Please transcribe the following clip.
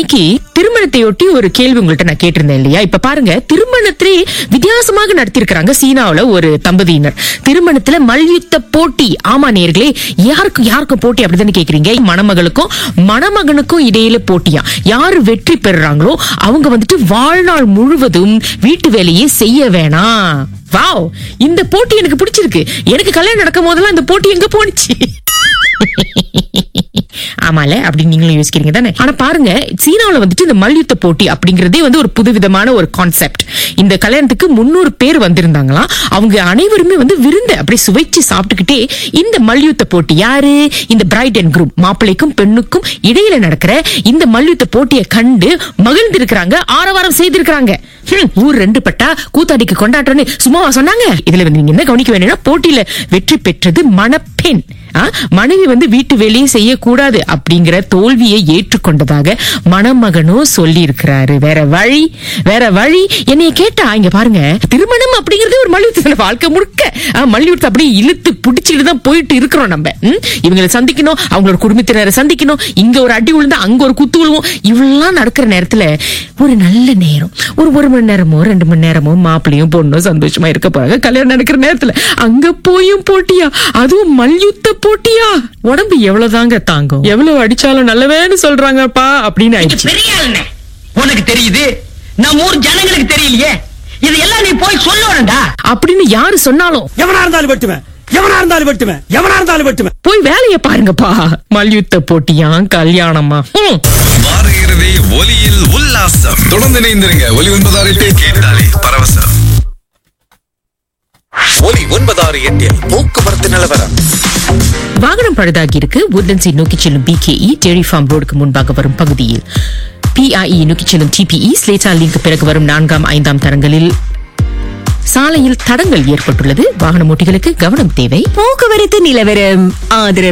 இன்னைக்கு திருமணத்தையொட்டி ஒரு கேள்வி உங்கள்ட்ட நான் கேட்டிருந்தேன் இல்லையா இப்ப பாருங்க திருமணத்திலே வித்தியாசமாக நடத்திருக்கிறாங்க சீனாவுல ஒரு தம்பதியினர் திருமணத்துல மல்யுத்த போட்டி ஆமா நேர்களே யாருக்கும் யாருக்கும் போட்டி அப்படிதானே கேக்குறீங்க மணமகளுக்கும் மணமகனுக்கும் இடையில போட்டியா யாரு வெற்றி பெறுறாங்களோ அவங்க வந்துட்டு வாழ்நாள் முழுவதும் வீட்டு வேலையே செய்ய வேணாம் வாவ் இந்த போட்டி எனக்கு பிடிச்சிருக்கு எனக்கு கல்யாணம் நடக்கும் போதெல்லாம் இந்த போட்டி எங்க போனுச்சு ஆமால அப்படின்னு நீங்களும் யோசிக்கிறீங்க தானே ஆனா பாருங்க சீனாவுல வந்துட்டு இந்த மல்யுத்த போட்டி அப்படிங்கறதே வந்து ஒரு புதுவிதமான ஒரு கான்செப்ட் இந்த கல்யாணத்துக்கு முன்னூறு பேர் வந்திருந்தாங்களாம் அவங்க அனைவருமே வந்து விருந்து அப்படி சுவைச்சு சாப்பிட்டுக்கிட்டே இந்த மல்யுத்த போட்டி யாரு இந்த பிரைட் அண்ட் குரூப் மாப்பிள்ளைக்கும் பெண்ணுக்கும் இடையில நடக்கிற இந்த மல்யுத்த போட்டியை கண்டு மகிழ்ந்திருக்கிறாங்க ஆரவாரம் செய்திருக்கிறாங்க ஹம், ஊர் ரெண்டு பட்டா கூத்தாடிக்கு கொண்டாட்டம்னு சும்மாவா சொன்னாங்க இதுல வந்து நீங்க என்ன கவனிக்க வேணும்னா போட்டியில வெற்றி பெற்றது மணப்பெண் ஆ, மனைவி வந்து வீட்டு வேலையை செய்யக்கூடாது அப்படிங்கிற தோல்வியை ஏற்றுக்கொண்டதாக மணமகனும் சொல்லி இருக்கிறாரு வேற வழி வேற வழி என்னைய கேட்டா இங்க பாருங்க திருமணம் அப்படிங்கறது ஒரு மல்யுத்த வாழ்க்கை முழுக்க ஆ, மல்யுத்த அப்படியே இழுத்து பிடிச்சிட்டு தான் போயிட்டு இருக்கிறோம் நம்ம ம்? இவங்களை சந்திக்கணும் அவங்களோட குடும்பத்தினரை சந்திக்கணும் இங்க ஒரு அடி விழுந்தா அங்க ஒரு குத்து விழுவோம் இவ்வளவு நடக்கிற நேரத்துல ஒரு நல்ல நேரம் ஒரு ஒரு மணி நேரமோ ரெண்டு மணி நேரமோ மாப்பிள்ளையும் பொண்ணும் சந்தோஷமா இருக்க போறாங்க கல்யாணம் நடக்கிற நேரத்துல அங்க போயும் போட்டியா அதுவும் மல்யுத்த போட்டியா உடம்பு எவ்வளவுதாங்க தாங்கும் எவ்வளவு அடிச்சாலும் நல்லவேன்னு சொல்றாங்கப்பா அப்படின்னு ஆயிடுச்சு பெரிய ஆளுண்ணே உனக்கு தெரியுது நம்ம ஊர் ஜனங்களுக்கு தெரியலையே இதெல்லாம் நீ போய் சொல்லணும்டா அப்படின்னு யாரு சொன்னாலும் எவனா இருந்தாலும் வெட்டுவேன் எவனா இருந்தாலும் வெட்டுவேன் எவனா இருந்தாலும் வெட்டுவேன் போய் வேலைய பாருங்கப்பா மல்யுத்த போட்டியா கல்யாணமா ஹம். வார இறுதி ஒலியில் உல்லாசம் தொடர்ந்து இணைந்திருங்க ஒலி ஒன்பதாறு எட்டு கேட்டாலே பரவசம் ஒலி ஒன்பதாறு எட்டில் போக்குவரத்து நிலவரம் வாகனம் பழுதாகி இருக்கு உட்லண்ட்ஸை நோக்கி செல்லும் பிகேஇ டெரி ஃபார்ம் ரோடுக்கு முன்பாக வரும் பகுதியில் பிஐஇ நோக்கி செல்லும் டிபிஇ ஸ்லேட்டா லிங்க் பிறகு வரும் நான்காம் ஐந்தாம் தரங்களில் சாலையில் தடங்கள் ஏற்பட்டுள்ளது வாகன ஓட்டிகளுக்கு கவனம் தேவை போக்குவரத்து நிலவரம் ஆதரவு